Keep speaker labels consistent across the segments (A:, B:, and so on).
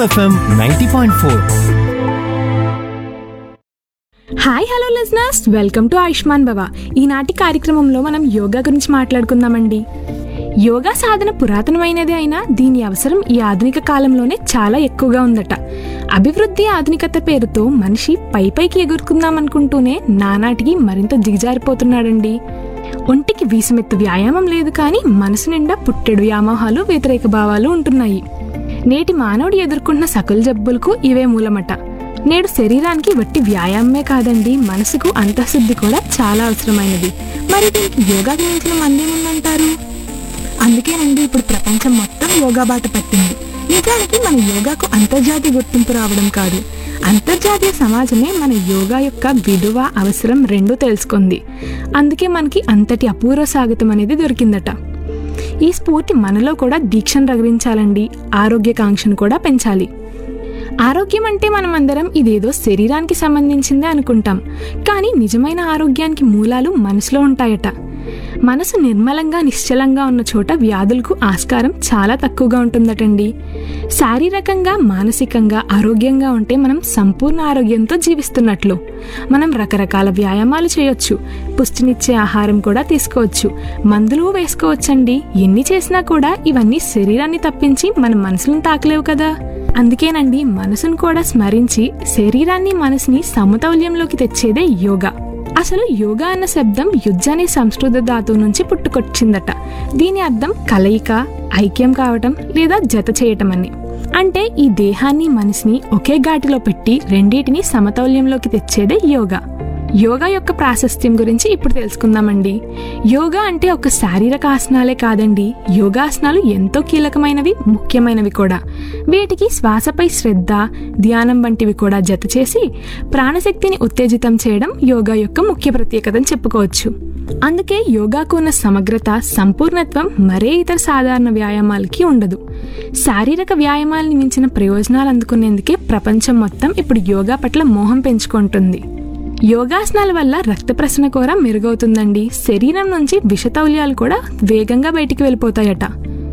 A: FM ninety point four
B: hi hello listeners welcome to Ayushman Bhava ఈనాటి కార్యక్రమంలో మనం యోగా గురించి మాట్లాడుకుందామండి యోగా సాధన పురాతనమైనది అయినా దీని అవసరం ఈ ఆధునిక కాలంలోనే చాలా ఎక్కువగా ఉందట అభివృద్ధి ఆధునికత పేరుతో మనిషి పై పైకి ఎగురుకుందామనుకుంటూనే నానాటికి మరింత దిగజారిపోతున్నాడండి ఒంటికి వీసమెత్తు వ్యాయామం లేదు కానీ మనసు నిండా పుట్టెడు వ్యామోహాలు వ్యతిరేక భావాలు ఉంటున్నాయి నేటి మానవుడు ఎదుర్కొంటున్న సకల జబ్బులకు ఇవే మూలమట నేడు శరీరానికి వట్టి వ్యాయామమే కాదండి మనసుకు అంతఃశుద్ధి కూడా చాలా అవసరమైనది మరి దీనికి యోగాకి మించిన మందేముందంటారు అందుకేనండి ఇప్పుడు ప్రపంచం మొత్తం యోగా బాట పట్టింది నిజానికి మన యోగాకు అంతర్జాతీయ గుర్తింపు రావడం కాదు అంతర్జాతీయ సమాజమే మన యోగా యొక్క విలువ అవసరం రెండూ తెలుసుకుంది అందుకే మనకి అంతటి అపూర్వ స్వాగతం అనేది దొరికిందట ఈ స్ఫూర్తి మనలో కూడా దీక్షను రగిలించాలండి ఆరోగ్యకాంక్షను కూడా పెంచాలి ఆరోగ్యం అంటే మనం అందరం ఇదేదో శరీరానికి సంబంధించిందే అనుకుంటాం కానీ నిజమైన ఆరోగ్యానికి మూలాలు మనసులో ఉంటాయట మనసు నిర్మలంగా నిశ్చలంగా ఉన్న చోట వ్యాధులకు ఆస్కారం చాలా తక్కువగా ఉంటుందటండి శారీరకంగా మానసికంగా ఆరోగ్యంగా ఉంటే మనం సంపూర్ణ ఆరోగ్యంతో జీవిస్తున్నట్లు మనం రకరకాల వ్యాయామాలు చేయొచ్చు పుష్టినిచ్చే ఆహారం కూడా తీసుకోవచ్చు మందులు వేసుకోవచ్చండి ఎన్ని చేసినా కూడా ఇవన్నీ శరీరాన్ని తప్పించి మన మనసులను తాకలేవు కదా అందుకేనండి మనసును కూడా స్మరించి శరీరాన్ని మనసుని సమతౌల్యంలోకి తెచ్చేదే యోగా అసలు యోగా అన్న శబ్దం యుద్ధ అనే సంస్కృత ధాతువు నుంచి పుట్టుకొచ్చిందట దీని అర్థం కలయిక ఐక్యం కావటం లేదా జత చేయటం అని అంటే ఈ దేహాన్ని మనసుని ఒకే ఘాటిలో పెట్టి రెండింటిని సమతౌల్యంలోకి తెచ్చేదే యోగా యోగా యొక్క ప్రాశస్త్యం గురించి ఇప్పుడు తెలుసుకుందామండి యోగా అంటే ఒక శారీరక ఆసనాలే కాదండి యోగాసనాలు ఎంతో కీలకమైనవి ముఖ్యమైనవి కూడా వీటికి శ్వాసపై శ్రద్ధ ధ్యానం వంటివి కూడా జత చేసి ప్రాణశక్తిని ఉత్తేజితం చేయడం యోగా యొక్క ముఖ్య ప్రత్యేకతని చెప్పుకోవచ్చు అందుకే యోగాకు ఉన్న సమగ్రత సంపూర్ణత్వం మరే ఇతర సాధారణ వ్యాయామాలకి ఉండదు శారీరక వ్యాయామాలని మించిన ప్రయోజనాలు అందుకునేందుకే ప్రపంచం మొత్తం ఇప్పుడు యోగా పట్ల మోహం పెంచుకుంటుంది యోగాసనాల వల్ల రక్త ప్రసరణ కూడా మెరుగవుతుందండి శరీరం నుంచి విషతౌల్యాలు కూడా వేగంగా బయటికి వెళ్ళిపోతాయట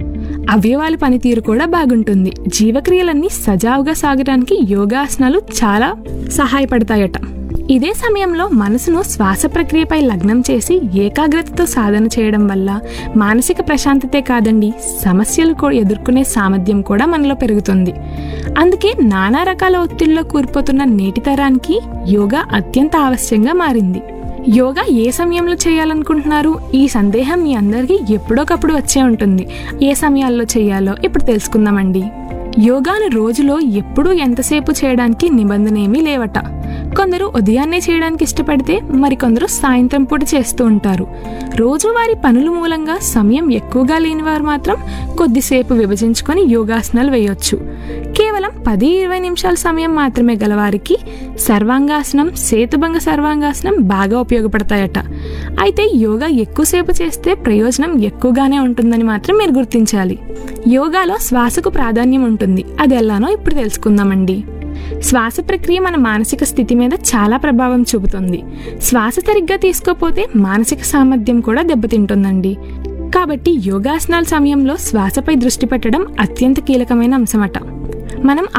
B: అవయవాల పనితీరు కూడా బాగుంటుంది జీవక్రియలన్నీ సజావుగా సాగడానికి యోగాసనాలు చాలా సహాయపడతాయట ఇదే సమయంలో మనసును శ్వాస ప్రక్రియపై లగ్నం చేసి ఏకాగ్రతతో సాధన చేయడం వల్ల మానసిక ప్రశాంతతే కాదండి సమస్యలు కూడా ఎదుర్కొనే సామర్థ్యం కూడా మనలో పెరుగుతుంది అందుకే నానా రకాల ఒత్తిడిలో కూరిపోతున్న నేటి తరానికి యోగా అత్యంత ఆవశ్యంగా మారింది యోగా ఏ సమయంలో చేయాలనుకుంటున్నారు ఈ సందేహం మీ అందరికీ ఎప్పుడోకప్పుడు వచ్చే ఉంటుంది ఏ సమయాల్లో చేయాలో ఇప్పుడు తెలుసుకుందామండి యోగాను రోజులో ఎప్పుడూ ఎంతసేపు చేయడానికి నిబంధన ఏమీ లేవట కొందరు ఉదయాన్నే చేయడానికి ఇష్టపడితే మరికొందరు సాయంత్రం పూట చేస్తూ ఉంటారు రోజువారీ పనుల మూలంగా సమయం ఎక్కువగా లేని వారు మాత్రం కొద్దిసేపు విభజించుకొని యోగాసనాలు వేయొచ్చు కేవలం పది ఇరవై నిమిషాల సమయం మాత్రమే గలవారికి సర్వాంగాసనం సేతుభంగ సర్వాంగాసనం బాగా ఉపయోగపడతాయట అయితే యోగా ఎక్కువసేపు చేస్తే ప్రయోజనం ఎక్కువగానే ఉంటుందని మాత్రం మీరు గుర్తించాలి యోగాలో శ్వాసకు ప్రాధాన్యం ఉంటుంది అది ఎలానో ఇప్పుడు తెలుసుకుందామండి శ్వాస ప్రక్రియ మన మానసిక స్థితి మీద చాలా ప్రభావం చూపుతుంది శ్వాస సరిగ్గా తీసుకోపోతే మానసిక సామర్థ్యం కూడా దెబ్బతింటుందండి కాబట్టి యోగాసనాల సమయంలో శ్వాసపై దృష్టి పెట్టడం అత్యంత కీలకమైన అంశమట మనం